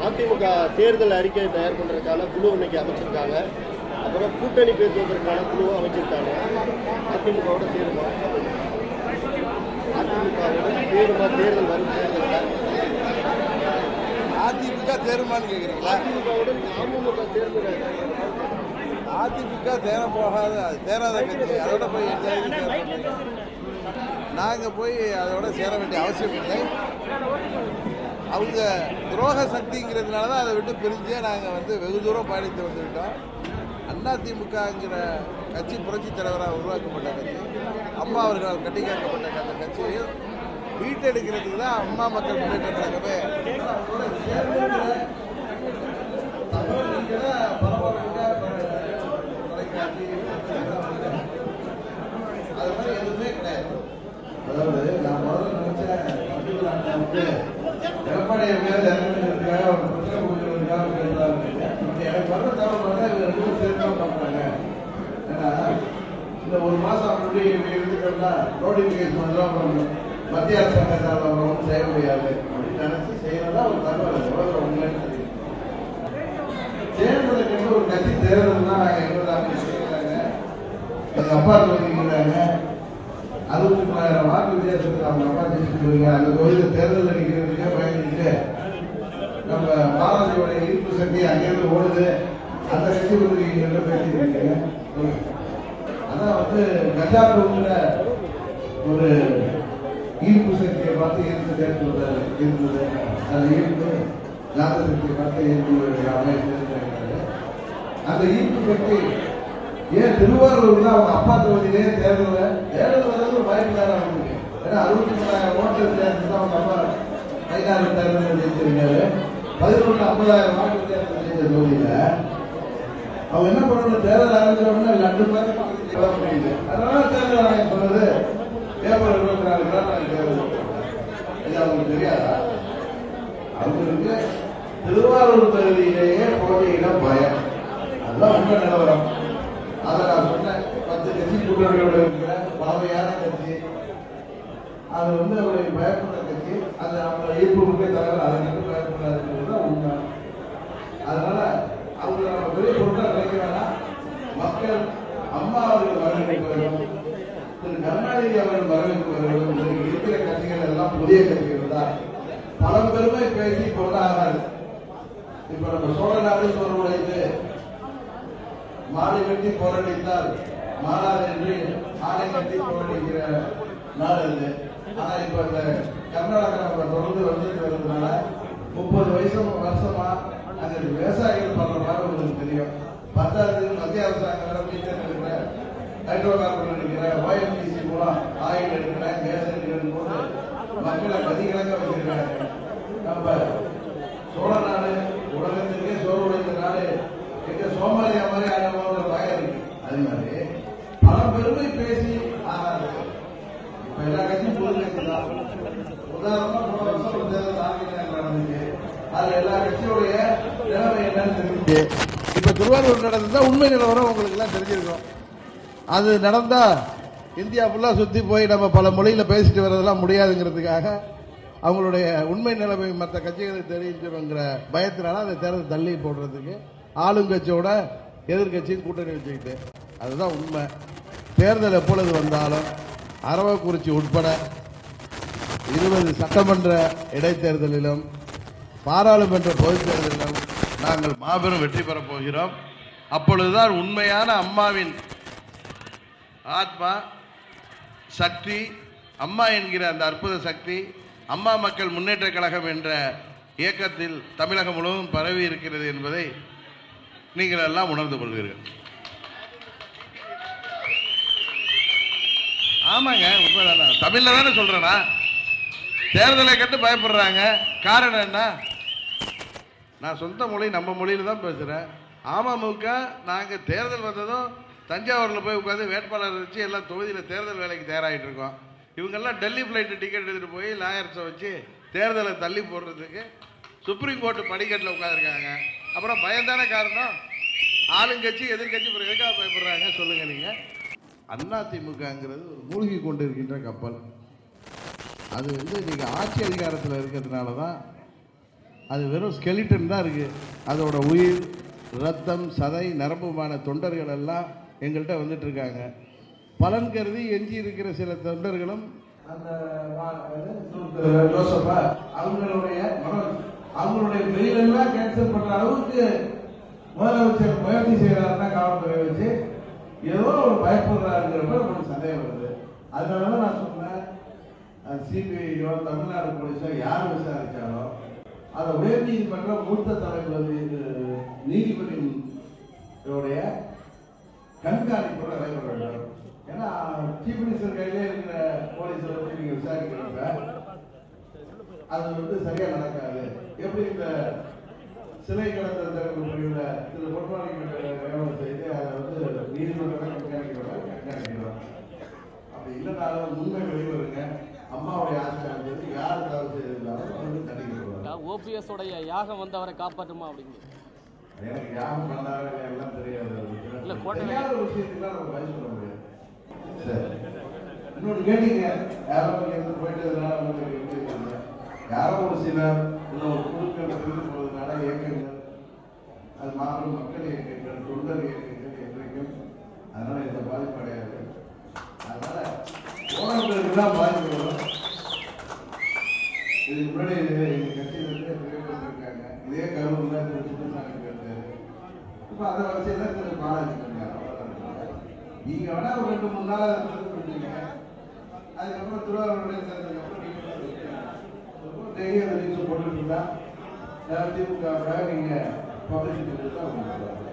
அதிமுக தேர்தல் அறிக்கை தயார் பண்ணுறதுக்கான குழு இன்னைக்கு அமைச்சிருக்காங்க அப்புறம் கூட்டணி பேசுவதற்கான குழுவும் அமைச்சிருக்காங்க அதிமுகவோட சேருமா அதிமுகவோட சேருமா தேர்தல் வரும் தேர்தலில் அதிமுக தேருமான்னு கேட்குறீங்களா அதிமுகவுடன் அமமுக சேர்ந்துறாங்க அதிமுக தேர போகாத தேராத கட்சி அதோட போய் எந்த இதுக்கு சேர போறீங்க? நாங்க போய் அதோட சேர வேண்டிய அவசியம் இல்லை அவங்க துரோக சக்திங்கிறதுனால தான் அதை விட்டு பிரிஞ்சே நாங்கள் வந்து வெகு தூரம் பயணித்து வந்துவிட்டோம் அதிமுகங்கிற கட்சி புரட்சி தலைவராக உருவாக்கப்பட்ட கட்சி அம்மா அவர்களால் கட்டிக்காக்கப்பட்ட அந்த கட்சியை மீட்டெடுக்கிறதுக்கு தான் அம்மா மக்கள் முன்னேற்ற கழகமே அதோட சேர்ந்துங்கிற தகவல்களை பரபரப்பாக தொலைக்காட்சி அது மாதிரி எதுவுமே கிடையாது அதாவது நான் முதல்ல நினைச்சேன் பண்டிகை நாட்டில் வந்து எடப்பாடியை மேல இறங்குறதுக்காக ஒரு பிரச்சனை கொடுக்கறதுக்காக பேசுறாங்க இப்ப எனக்கு வர்ற தகவல் வந்து இவங்க ரெண்டு பேரும் சேர்ந்து தான் பண்றாங்க ஏன்னா இந்த ஒரு மாசம் அப்படி இருந்துட்டோம்னா நோட்டிபிகேஷன் வந்துடும் அப்புறம் மத்திய அரசாங்கத்தால் ஒன்றும் செய்ய முடியாது அப்படின்னு நினைச்சு செய்யறதா ஒரு தகவல் எவ்வளவு உண்மைன்னு தெரியும் தேர்தலை கண்டு ஒரு கட்சி தேர்தல்னா நாங்கள் எங்களுக்கு செய்யறாங்க எங்க அப்பா சொல்லிக்கிறாங்க அறுபத்தி மூணாயிரம் வாக்கு வித்தியாசத்துக்கு அவங்க அப்பா ஜெயிச்சுருக்காங்க அந்த கோயிலில் தேர்தல் அடிக்கிறதுக்கே பயந்துட்டு நம்ம பாரதியோட ஈர்ப்பு சக்தி அங்கேயிருந்து ஓடுது அந்த கட்சி வந்து நீங்க பேசிட்டு இருக்கீங்க அதான் வந்து கஜாபுங்கிற ஒரு ஈர்ப்பு சக்தியை பார்த்து ஈர்ப்பு சேர்த்து இருந்தது அந்த ஈர்ப்பு ஜாத சக்தியை பார்த்து ஈர்ப்பு அமைச்சிருக்காங்க அந்த ஈர்ப்பு சக்தி ஏன் திருவாரூர்ல அவங்க அப்பா தொகுதியிலே தேர்தல் தேர்தல் வர்றது ஒரு பயன் தானே அவங்களுக்கு ஏன்னா அறுபத்தி மூணாயிரம் ஓட்டு வித்தியாசம் தான் அவங்க அப்பா பதினாறு தேர்தல் ஜெயிச்சிருக்காரு பதினொன்று ஐம்பதாயிரம் வாக்கு வித்தியாசம் ஜெயிச்ச தொகுதியில அவங்க என்ன பண்ணணும் தேர்தல் ஆரம்பிச்சோம்னா லட்டு மாதிரி வர முடியுது அதனால தேர்தல் ஆணையம் சொன்னது ஏப்ரல் இருபத்தி நாலு நாள் தேர்தல் இது அவங்களுக்கு தெரியாதா அவங்களுக்கு திருவாரூர் தொகுதியிலேயே போட்டியிட பயம் அதுதான் உண்மை நிலவரம் அதை நான் சொன்னேன் பத்து கட்சி கூட்டணியோட இருக்கிற பழமையான கட்சி அது வந்து அவருடைய பயப்படுற கட்சி அது அவங்க ஈர்ப்பு முக்கிய தலைவர் அதை கண்டு பயப்படாதுங்கிறது தான் உண்மை அதனால அவங்களை நம்ம பெரிய பொருட்டா நினைக்க வேணாம் மக்கள் அம்மா அவர்கள் வரவேற்பு வேண்டும் திரு கருணாநிதி அவர்கள் வரவேற்பு வேண்டும் இன்றைக்கு இருக்கிற கட்சிகள் எல்லாம் புதிய கட்சிகள் தான் பல பெருமை பேசி கொள்ள ஆகாது இப்ப நம்ம சோழ நாடு சோழ உடைத்து மாடு கட்டி போராடித்தால் மாறாது என்று ஆணை கட்டி போராடிக்கிற நாடு அது ஆனா இப்ப இந்த கர்நாடகா நம்ம தொடர்ந்து வந்துட்டு வர்றதுனால முப்பது வயசு வருஷமா அங்க விவசாயிகள் பண்ற மாதிரி உங்களுக்கு தெரியும் பத்தாவது மத்திய அரசாங்கம் வேற மீட்டர் எடுக்கிற ஹைட்ரோ கார்பன் எடுக்கிற ஓஎன்ஜிசி மூலம் ஆயில் எடுக்கிற கேஸ் எடுக்கிற போது மக்களை கதிகலங்க வச்சிருக்காங்க நம்ம சோழ நாடு உலகத்திற்கே சோறு உடைத்த நாடு எங்க சோமாலியா மாதிரி ஆயிரம் பயம் இருக்கு அது மாதிரி பல பெருமை பேசி ஆகாது இப்ப எல்லா கட்சியும் பொது கட்சி தான் உதாரணமா போன வருஷம் ஒரு தேர்தல் ஆங்கிலம் நடந்துச்சு அதுல எல்லா கட்சியோடைய நிலைமை என்னன்னு தெரிஞ்சு இப்ப திருவாரூர் நடந்ததா உண்மை நிலவரம் உங்களுக்கு எல்லாம் தெரிஞ்சிருக்கும் அது நடந்தா இந்தியா ஃபுல்லா சுத்தி போய் நம்ம பல மொழியில பேசிட்டு வர்றதெல்லாம் முடியாதுங்கிறதுக்காக அவங்களுடைய உண்மை நிலைமை மற்ற கட்சிகளுக்கு தெரிஞ்சிருங்கிற பயத்தினால அந்த தேர்தல் தள்ளி போடுறதுக்கு ஆளுங்கட்சியோட எதிர்கட்சியும் கூட்டணி வச்சுக்கிட்டு அதுதான் உண்மை தேர்தல் எப்பொழுது வந்தாலும் அரவக்குறிச்சி உட்பட இருபது சட்டமன்ற இடைத்தேர்தலிலும் பாராளுமன்ற பொதுத் தேர்தலிலும் நாங்கள் மாபெரும் வெற்றி பெறப் போகிறோம் அப்பொழுதுதான் உண்மையான அம்மாவின் ஆத்மா சக்தி அம்மா என்கிற அந்த அற்புத சக்தி அம்மா மக்கள் முன்னேற்ற கழகம் என்ற இயக்கத்தில் தமிழகம் முழுவதும் பரவி இருக்கிறது என்பதை நீங்கள் எல்லாம் உணர்ந்து கொள்வீர்கள் ஆமாங்க உண்மைதானே தமிழ்ல தானே சொல்றேனா தேர்தலை கண்டு பயப்படுறாங்க காரணம் என்ன நான் சொந்த மொழி நம்ம மொழியில தான் பேசுறேன் அமமுக நாங்க தேர்தல் வந்ததும் தஞ்சாவூர்ல போய் உட்காந்து வேட்பாளர் வச்சு எல்லாம் தொகுதியில தேர்தல் வேலைக்கு தயாராகிட்டு இருக்கோம் இவங்கெல்லாம் டெல்லி ஃப்ளைட்டு டிக்கெட் எடுத்துட்டு போய் லாயர்ஸை வச்சு தேர்தலை தள்ளி போடுறதுக்கு சுப்ரீம் கோர்ட்டு படிக்கட்டில் உட்காந்துருக்காங்க அப்புறம் பயந்தானே காரணம் ஆளுங்கட்சி எதிர்கட்சி அப்புறம் எதுக்காக பயப்படுறாங்க சொல்லுங்க நீங்க அதிமுகங்கிறது ஒரு மூழ்கி கொண்டு இருக்கின்ற கப்பல் அது வந்து இன்னைக்கு ஆட்சி அதிகாரத்தில் இருக்கிறதுனால தான் அது வெறும் ஸ்கெலிட்டன் தான் இருக்குது அதோட உயிர் ரத்தம் சதை நரம்புமான தொண்டர்கள் எல்லாம் எங்கள்கிட்ட வந்துட்டு இருக்காங்க பலன் கருதி எஞ்சி இருக்கிற சில தொண்டர்களும் அந்த ஜோசப்பா அவங்களுடைய மனம் அவங்களுடைய மெயிலெல்லாம் கேன்சல் பண்ற அளவுக்கு முதலமைச்சர் முயற்சி செய்யறாருன்னா காவல்துறை வச்சு ஏதோ ஒரு பயப்படுறாருங்கிறப்ப நமக்கு சந்தேகம் வருது அதனால தான் நான் சொன்னேன் சிபிஐயோ தமிழ்நாடு போலீஸோ யார் விசாரிச்சாலும் அதை உயர் நீதிமன்ற மூத்த தலைவர் நீதிபதியுடைய கண்காணிப்போட நடைபெற வேண்டும் ஏன்னா சீஃப் மினிஸ்டர் கையிலே இருக்கிற போலீஸை வச்சு நீங்க விசாரிக்கிறப்ப அது வந்து சரியா நடக்காது எப்படி இந்த சிலை கடத்தல் தடுப்பு பிரிவில் திரு பொன்வாணிக்கு நியமனம் செய்து அதை வந்து நீதிமன்றமே கண்காணிக்கிறோம் கண்காணிக்கிறோம் அப்படி இல்லைனாலும் உண்மை வெளிவருங்க அம்மாவுடைய ஆசை இருந்தது யார் தவறு செய்திருந்தாலும் வந்து தண்டிக்கிறோம் ஓபிஎஸ் உடைய யாகம் வந்து அவரை காப்பாற்றுமா அப்படிங்கிறது எனக்கு யாரும் பண்ணாரு எல்லாம் தெரியாது இல்ல, கோட்டை- தெரியாத ஒரு விஷயத்துக்குலாம் நம்ம பதில் சொல்ல முடியாது சரி இன்னொன்று கேட்டீங்க யாரோ இங்க இருந்து போயிட்டதுனால உங்களுக்கு எப்படி இருக்காங்க யாரோ ஒரு சிலர் இல்லை ஒரு குழுக்கள் பிரிந்து போவதனால இயக்கங்கள் அது மாபெரும் மக்கள் இயக்கங்கள் தொண்டர் இயக்கங்கள் என்றைக்கும் அதனால இந்த பாதிப்பு அடையாது அதனால போனவங்களுக்கு தான் பாதிப்பு வரும் இதுக்கு முன்னாடி இது எங்க கட்சியில இருந்து எத்தனையோ பேர் இருக்காங்க இதே கரூர்ல திரு சுந்தரசாமி பேர் இப்ப அந்த வரிசையில திரு பாலாஜி இருக்காங்க அவ்வளவுதான். நீங்க வேணா ஒரு ரெண்டு மூணு நாள் அதை வந்து கொடுத்தீங்க அதுக்கப்புறம் திருவாரூருடைய சேர்ந்ததுக்கப்புறம் நீங்க டெய்லி அந்த நியூஸ் போட்டுட்டு இருந்தா திமுக நீங்க பப்ளிசிட்டி கொடுத்தா உங்களுக்கு